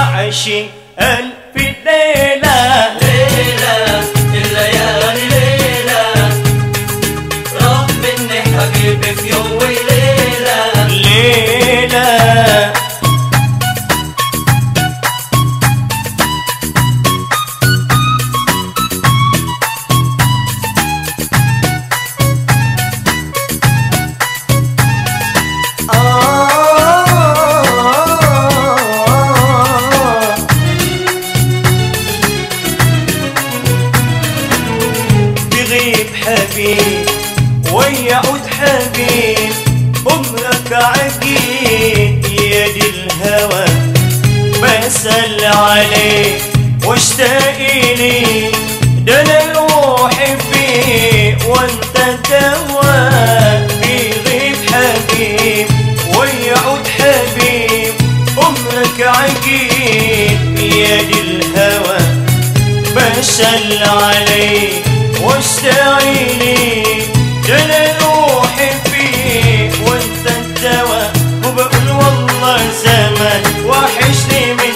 عشي ألف ليلة ليلة الليالي ليلة راح مني حبيبي في يوم وليلة ليلة آه بغيب حبيب ويعود حبيب عمرك عقيد يا دي الهوى بسأل عليك واشتاق لي ده انا روحي فيه وانت دواء بغيب حبيب ويعود حبيب عمرك عقيد يا دي الهوى بشل علي واشتعيني جل روحي فيه وانت الدواء وبقول والله زمان وحشني من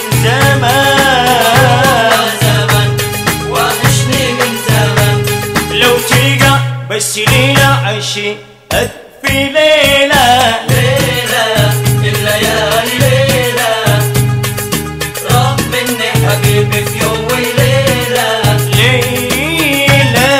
زمان زمن وحشني من زمن لو ترجع بس ليلة عشي أدفي ليلة ليلة الليالي ليلة راح مني حبيبي في يوم وليلة ليلة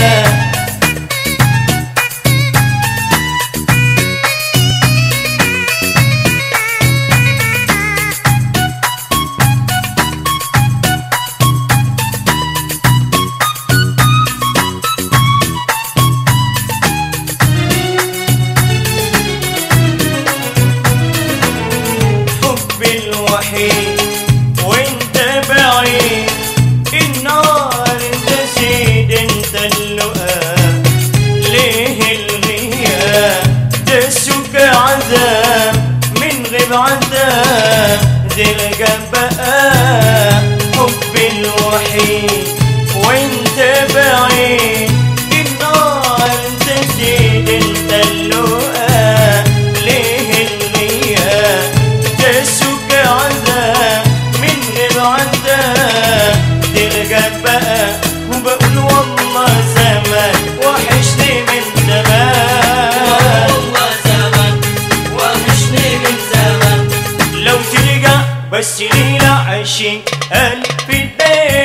حبي الوحيد وانت بعيد النار تزيد انت اللقاء ليه الغياب تسوق عذاب من غير عذاب تلقى بقى حبي الوحيد وانت بعيد النار تزيد انت اللقاء ليه الغياب تسوق عذاب من غير عذاب تلقى بقى وبقول والله زمان وحشني من زمان والله زمن وحشني من زمن لو تلقى بس ليلة عشي ألف ليلة